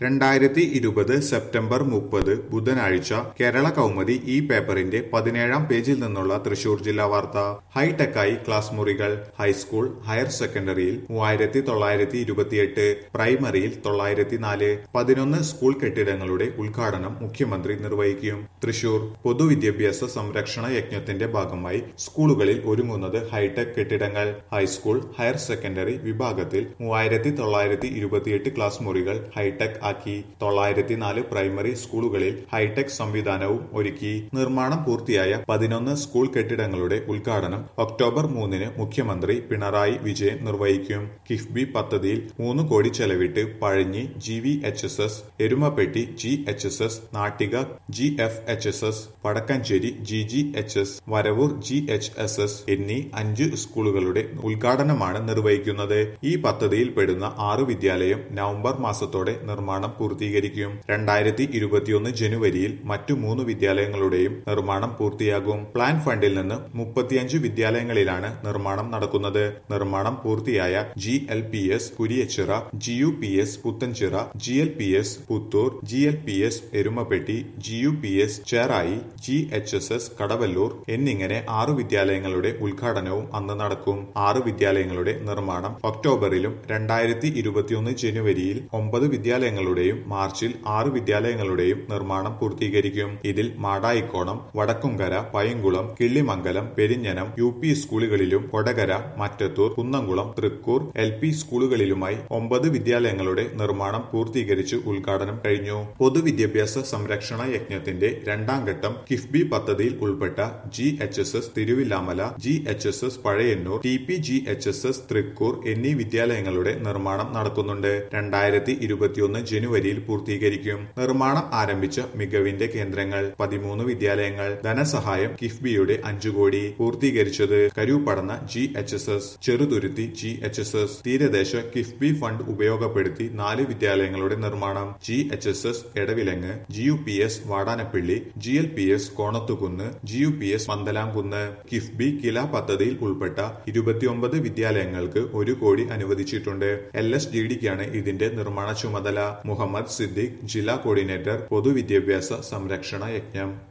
രണ്ടായിരത്തി ഇരുപത് സെപ്റ്റംബർ മുപ്പത് ബുധനാഴ്ച കേരള കൗമുദി ഈ പേപ്പറിന്റെ പതിനേഴാം പേജിൽ നിന്നുള്ള തൃശൂർ ജില്ലാ വാർത്ത ഹൈടെക്കായി ക്ലാസ് മുറികൾ ഹൈസ്കൂൾ ഹയർ സെക്കൻഡറിയിൽ മൂവായിരത്തി തൊള്ളായിരത്തി ഇരുപത്തിയെട്ട് പ്രൈമറിയിൽ തൊള്ളായിരത്തി നാല് പതിനൊന്ന് സ്കൂൾ കെട്ടിടങ്ങളുടെ ഉദ്ഘാടനം മുഖ്യമന്ത്രി നിർവഹിക്കും തൃശൂർ പൊതുവിദ്യാഭ്യാസ സംരക്ഷണ യജ്ഞത്തിന്റെ ഭാഗമായി സ്കൂളുകളിൽ ഒരുങ്ങുന്നത് ഹൈടെക് കെട്ടിടങ്ങൾ ഹൈസ്കൂൾ ഹയർ സെക്കൻഡറി വിഭാഗത്തിൽ മൂവായിരത്തി തൊള്ളായിരത്തി ഇരുപത്തിയെട്ട് ക്ലാസ് മുറികൾ ഹൈടെക് ആക്കി തൊള്ളായിരത്തി നാല് പ്രൈമറി സ്കൂളുകളിൽ ഹൈടെക് സംവിധാനവും ഒരുക്കി നിർമ്മാണം പൂർത്തിയായ പതിനൊന്ന് സ്കൂൾ കെട്ടിടങ്ങളുടെ ഉദ്ഘാടനം ഒക്ടോബർ മൂന്നിന് മുഖ്യമന്ത്രി പിണറായി വിജയൻ നിർവഹിക്കും കിഫ്ബി പദ്ധതിയിൽ മൂന്ന് കോടി ചെലവിട്ട് Pazhanji G V H S S Erumapetty G H S S Nattika G F H S S Vadakkanchery G G H S Varavoor G H S S എന്നീ അഞ്ച് സ്കൂളുകളുടെ ഉദ്ഘാടനമാണ് നിർവഹിക്കുന്നത് ഈ പദ്ധതിയിൽ പെടുന്ന ആറ് വിദ്യാലയം നവംബർ മാസത്തോടെ നിർമ്മാണം പൂർത്തീകരിക്കും രണ്ടായിരത്തി ഇരുപത്തിയൊന്ന് ജനുവരിയിൽ മറ്റു മൂന്ന് വിദ്യാലയങ്ങളുടെയും നിർമ്മാണം പൂർത്തിയാകും പ്ലാൻ ഫണ്ടിൽ നിന്ന് മുപ്പത്തിയഞ്ച് വിദ്യാലയങ്ങളിലാണ് നിർമ്മാണം നടക്കുന്നത് നിർമ്മാണം പൂർത്തിയായ G L P S Kuriachira G U P S Puthenchira G L P S Puthur G L P S Erumapetty G U P S Cherai G H S S Kadavallur എന്നിങ്ങനെ ആറ് വിദ്യാലയങ്ങളുടെ ഉദ്ഘാടനവും അന്ന് നടക്കും ആറ് വിദ്യാലയങ്ങളുടെ നിർമ്മാണം ഒക്ടോബറിലും രണ്ടായിരത്തി ഇരുപത്തിയൊന്ന് ജനുവരിയിൽ ഒമ്പത് വിദ്യാലയങ്ങളുടെയും മാർച്ചിൽ ആറ് വിദ്യാലയങ്ങളുടെയും നിർമ്മാണം പൂർത്തീകരിക്കും ഇതിൽ മാടായിക്കോണം വടക്കുംകര പയങ്കുളം കിള്ളിമംഗലം പെരിഞ്ഞനം യു പി സ്കൂളുകളിലും കൊടകര മറ്റത്തൂർ കുന്നംകുളം തൃക്കൂർ എൽ പി സ്കൂളുകളിലുമായി ഒമ്പത് വിദ്യാലയങ്ങളുടെ നിർമ്മാണം പൂർത്തീകരിച്ച് ഉദ്ഘാടനം കഴിഞ്ഞു പൊതുവിദ്യാഭ്യാസ സംരക്ഷണ യജ്ഞത്തിന്റെ രണ്ടാം ഘട്ടം കിഫ്ബി പദ്ധതിയിൽ ഉൾപ്പെട്ട G H S S Thiruvilwamala G H S S Pazhayannur T P G H S S Thrikkur എന്നീ വിദ്യാലയങ്ങളുടെ നിർമ്മാണം നടക്കുന്നുണ്ട് രണ്ടായിരത്തി ഇരുപത്തിയൊന്ന് ജനുവരിയിൽ പൂർത്തീകരിക്കും നിർമ്മാണം ആരംഭിച്ച മികവിന്റെ കേന്ദ്രങ്ങൾ പതിമൂന്ന് വിദ്യാലയങ്ങൾ ധനസഹായം കിഫ്ബിയുടെ അഞ്ചു കോടി പൂർത്തീകരിച്ചത് Karoopadanna G H S S Cheruthuruthy G H S S തീരദേശ കിഫ്ബി ഫണ്ട് ഉപയോഗപ്പെടുത്തി നാല് വിദ്യാലയങ്ങളുടെ നിർമ്മാണം G H S S Edavilangu G U P S Vadanappally G L P S Konathukunnu G U P S Panthalamkunnu KIIFB KILA പദ്ധതിയിൽ ഉൾപ്പെട്ട ഇരുപത്തിയൊമ്പത് വിദ്യാലയങ്ങൾക്ക് ഒരു കോടി അനുവദിച്ചിട്ടുണ്ട് എൽ എസ് ഡി ഡിക്കാണ് ഇതിന്റെ നിർമ്മാണ ചുമതല മുഹമ്മദ് സിദ്ദിഖ് ജില്ലാ കോർഡിനേറ്റർ പൊതുവിദ്യാഭ്യാസ സംരക്ഷണ യജ്ഞം